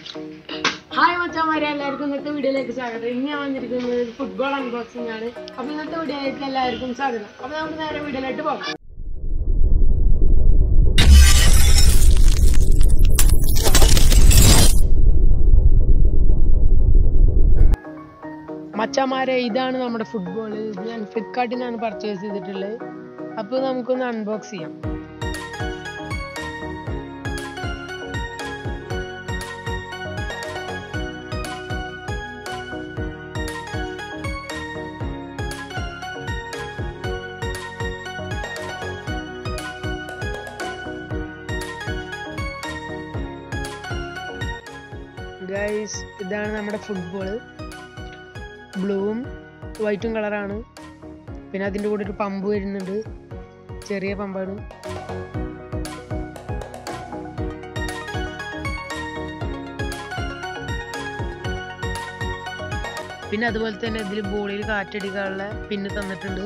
hi മച്ചാമാരെ എല്ലാവർക്കും ഇന്നത്തെ വീഡിയോയിലേക്ക് സ്വാഗതം ഇന്ന് ഞാൻ വന്നിരിക്കുന്നത് ഫുട്ബോൾ അൺബോക്സിംഗ് ആണ് അപ്പൊ ഇന്നത്തെ വീഡിയോയിലേക്ക് എല്ലാവർക്കും സ്വാഗതം അപ്പൊ നമുക്ക് നേരെ വീഡിയോയിലോട്ട് പോകാം മച്ചാമാരെ ഇതാണ് നമ്മുടെ ഫുട്ബോൾ ഇത് ഞാൻ ഫ്ലിപ്കാർട്ടിൽ നിന്നാണ് പർച്ചേസ് ചെയ്തിട്ടുള്ളത് അപ്പോൾ നമുക്കൊന്ന് അൺബോക്സ് ചെയ്യാം ഗൈസ് ഇതാണ് നമ്മുടെ ഫുട്ബോൾ ബ്ലൂവും വൈറ്റും കളറാണ് പിന്നെ അതിൻ്റെ കൂടെ ഒരു പമ്പ് വരുന്നുണ്ട് ചെറിയ പമ്പാണ് പിന്നെ അതുപോലെ തന്നെ ഇതിൽ ബോളിൽ കാറ്റടിക്കാനുള്ള പിന്ന് തന്നിട്ടുണ്ട്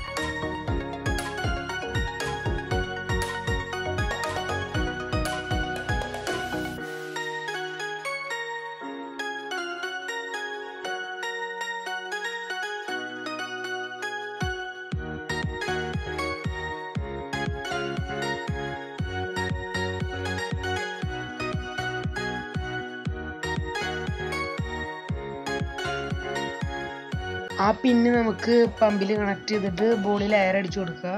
ആ പിന്ന് നമുക്ക് പമ്പിൽ കണക്ട് ചെയ്തിട്ട് ബോളിൽ എയർ അടിച്ചു കൊടുക്കുക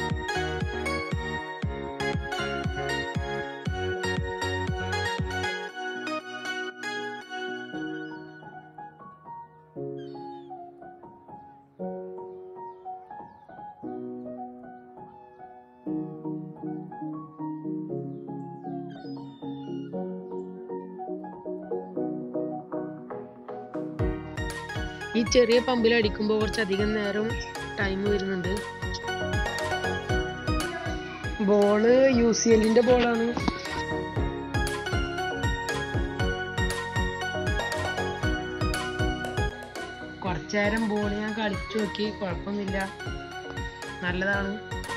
ഈ ചെറിയ പമ്പിൽ അടിക്കുമ്പോൾ കുറച്ചധികം നേരം ടൈം വരുന്നുണ്ട് ബോള് യു സി എല്ലിന്റെ ബോളാണ് കുറച്ചു നേരം ബോൾ ഞാൻ കളിച്ചു നോക്കി കുഴപ്പമൊന്നുമില്ല നല്ലതാണ്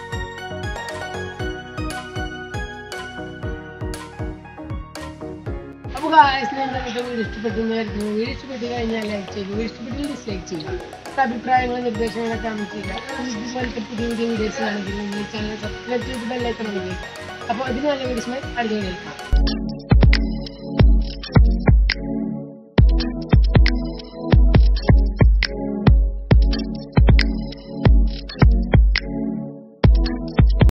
അപ്പോൾ guys, നിങ്ങൾക്ക് ഇന്നത്തെ വീഡിയോ ഇഷ്ടപ്പെട്ടെന്നായിരുന്നു വീഡിയോ ഇഷ്ടപ്പെട്ട് കഴിഞ്ഞാൽ ലൈക്ക് ചെയ്യുക വീഡിയോ ഇഷ്ടപ്പെട്ടില്ല ഡിസ്ലൈക്ക് ചെയ്യുക നിങ്ങളുടെ അഭിപ്രായങ്ങളും നിർദ്ദേശങ്ങളും കമന്റ് ചെയ്യുക ഇതുപോലത്തെ പുതിയ പുതിയ വീഡിയോസ് ആണെങ്കിൽ നിങ്ങൾ ചാനൽ സബ്സ്ക്രൈബ് ചെയ്ത് ബെല്ലൈക്കൺ അപ്പോൾ അതിന് നല്ല വീഡിയോസുമായി അടുത്ത വീഡിയോ